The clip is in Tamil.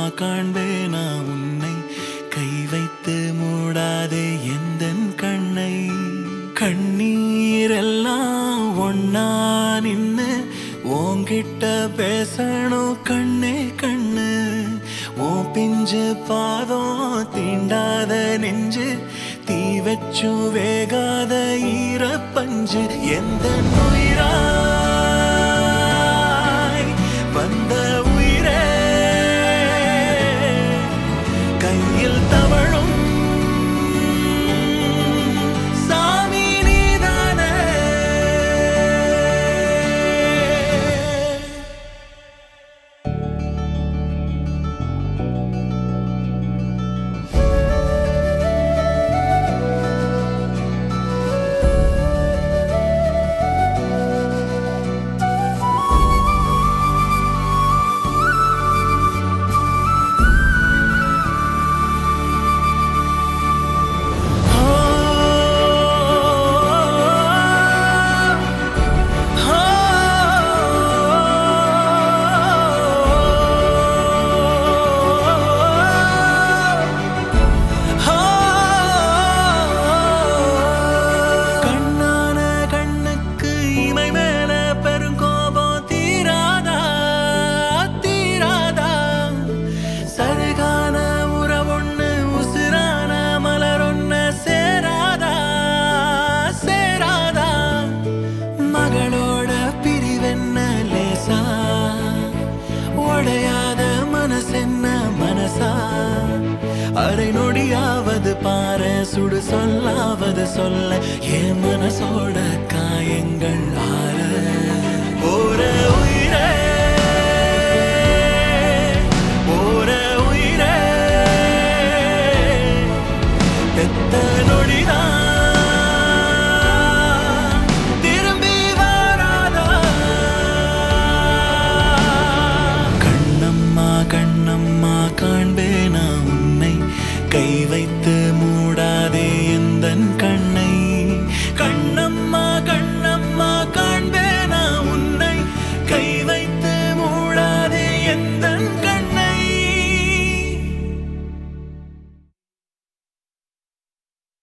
காண்பேனா உன்னை கை வைத்து மூடாதே எந்த கண்ணை கண்ணீரெல்லாம் ஒன்னா நின்னு உன்கிட்ட பேசணும் கண்ணே கண்ணு ஓ பிஞ்சு பாதம் தீண்டாத நெஞ்சு தீ வச்சு வேகாத ஈரப்பஞ்சு எந்த உயிராய் வந்த உயிரே கையில் தவழும் சாமி நீதானே கண்ணான கண்ணுக்கு இமை மேல பெருங்கோபம் தீராதா தீராதா சருகான உறவொண்ணு உசுரான மலரொண்ணு சேராதா சேராதா மகளோட பிரிவென்ன லேசா உடையாத மனசென்ன மனசா அரை நொடியாவது பாரு சுடு சொல்லாவது சொல்ல என் மனசோட காயங்கள் ஆற ஒரு உயிரே